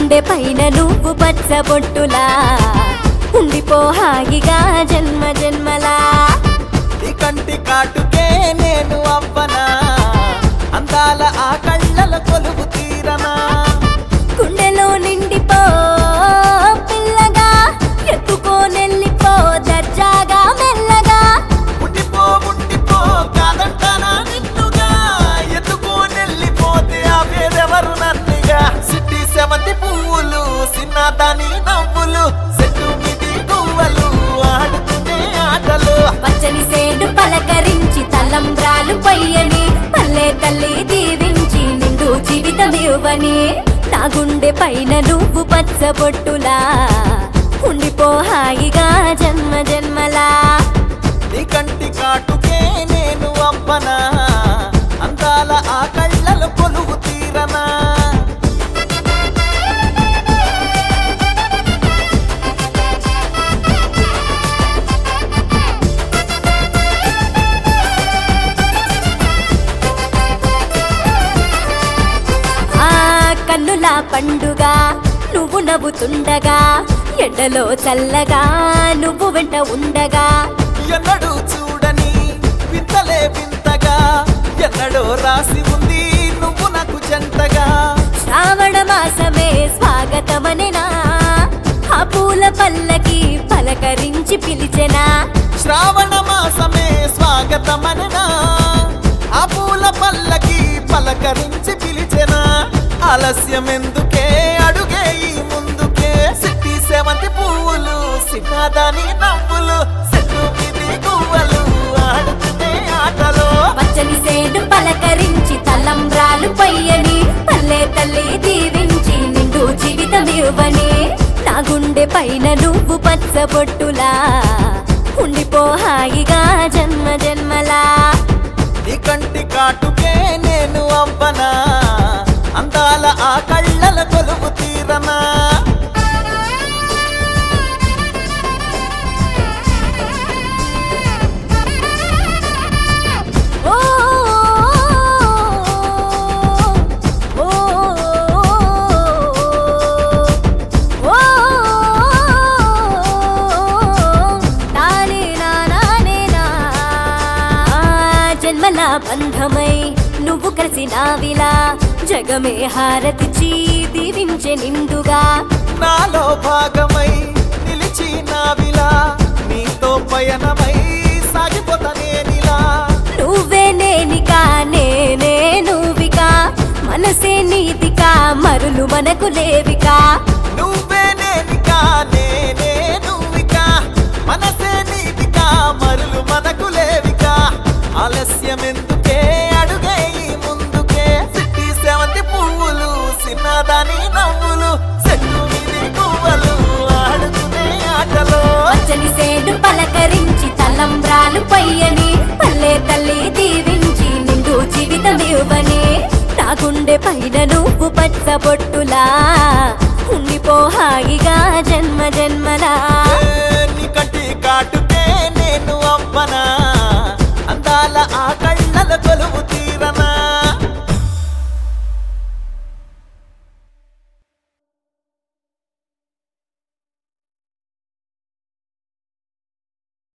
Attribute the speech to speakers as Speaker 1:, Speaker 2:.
Speaker 1: గుండె పైన నువ్వు పచ్చబొట్టులా ఉండిపో హాయిగా జన్మ జన్మలా
Speaker 2: నీ కంటి కాటుకే నేను అవ్వనా అందాల ఆ కళ్ళల కొలువు తీరనా
Speaker 1: గుండెలో నిండిపో పిల్లగా ఎత్తుకో నెల్లిపో దర్జాగా మెల్లగా
Speaker 2: ఉండిపో ఉండిపో కాదంటానా నిన్నుగా ఎత్తుకోనెళ్ళిపోతే ఆపేదెవరు నన్నుగా సిట్టి సెవంతి పువ్వులు సిన్నదాని నవ్వులు చెట్టు మిది గువ్వలు ఆడుకునే ఆటలు
Speaker 1: పచ్చని సేడు పలకరించి తలంబ్రాలు పయ్యని పల్లె తల్లి దీవించి నిండు జీవితం ఇవ్వని నా గుండె పైన నువ్వు పచ్చబొట్టులా ఉండిపో హాయిగా జన్మ జన్మలా
Speaker 2: నీ కంటి కాటుకే నేను అవ్వనా అందాల ఆ కళ్ళల కొలువు తీరనా
Speaker 1: ఆ కన్నుల పండుగ నువ్వు నవ్వుతుండగా ఎండలో చల్లగా నువ్వు వెంట ఉండగా
Speaker 2: ఎన్నడూ చూడని వింతలే వింతగా ఎన్నడో రాసి ఉంది నువ్వు నాకు జంటగా
Speaker 1: శ్రావణ మాసమే స్వాగతమనెనా ఆ పూల పల్లకి పలకరించి పిలిచెనా
Speaker 2: శ్రావణ మాసమే స్వాగతమననా ఆ పూల పల్లకి పలకరించి పిలిచెనా ఆలస్యం ఎందుకే అడుగే ఈ ముందుకే సిట్టి సెవంతి పువ్వులు సిన్నదాని నవ్వులు చెట్టు మీది గువ్వలు ఆడుకునే ఆటలు
Speaker 1: పచ్చని సేడు పలకరించి తలంబ్రాలు పయ్యని పల్లె తల్లి దీవించి నిండు జీవితం ఇవ్వని నా గుండె పైన నువ్వు పచ్చబొట్టులా ఉండిపో హాయిగా జన్మ జన్మలా
Speaker 2: నీ కంటి కాటుకే నేను అవ్వనా అందాల ఆ కళ్ళల కొలువు తీరనా
Speaker 1: ఓ ఓ ఓ నానే నా నానే నా జన్మల బంధమై నువ్వు కలిసినావిలా జగమే హారతిచి దీవించే నిండుగా
Speaker 2: నాలో భాగమై నిలిచి నావిలా నీతో పయనమై సాగిపోతా నేనిలా
Speaker 1: నువ్వే నేనికా నేనే నువ్వికా మనసే నీతికా మరులు మనకు లేవికా
Speaker 2: నువ్వే నేనికా నేనే నువ్వికా మనసే నీతికా మరులు మనకు లేవికా ఆలస్యం ఎందుకే అడుగే ఈ ముందుకే సిట్టి సెవంతి పువ్వులు సిన్నదాని నవ్వులు చెట్టు మీది గువ్వలు ఆడుకునే ఆటలు
Speaker 1: పచ్చని సేడు పలకరించి తలంబ్రాలు పయ్యని పల్లె తల్లి దీవించి నిండు జీవితం ఇవ్వని నా గుండె పైన నువ్వు పచ్చబొట్టులా ఉండిపో హాయిగా జన్మ జన్మలా
Speaker 2: ఏ, నీ కంటి కాటుకే నేను అవ్వనా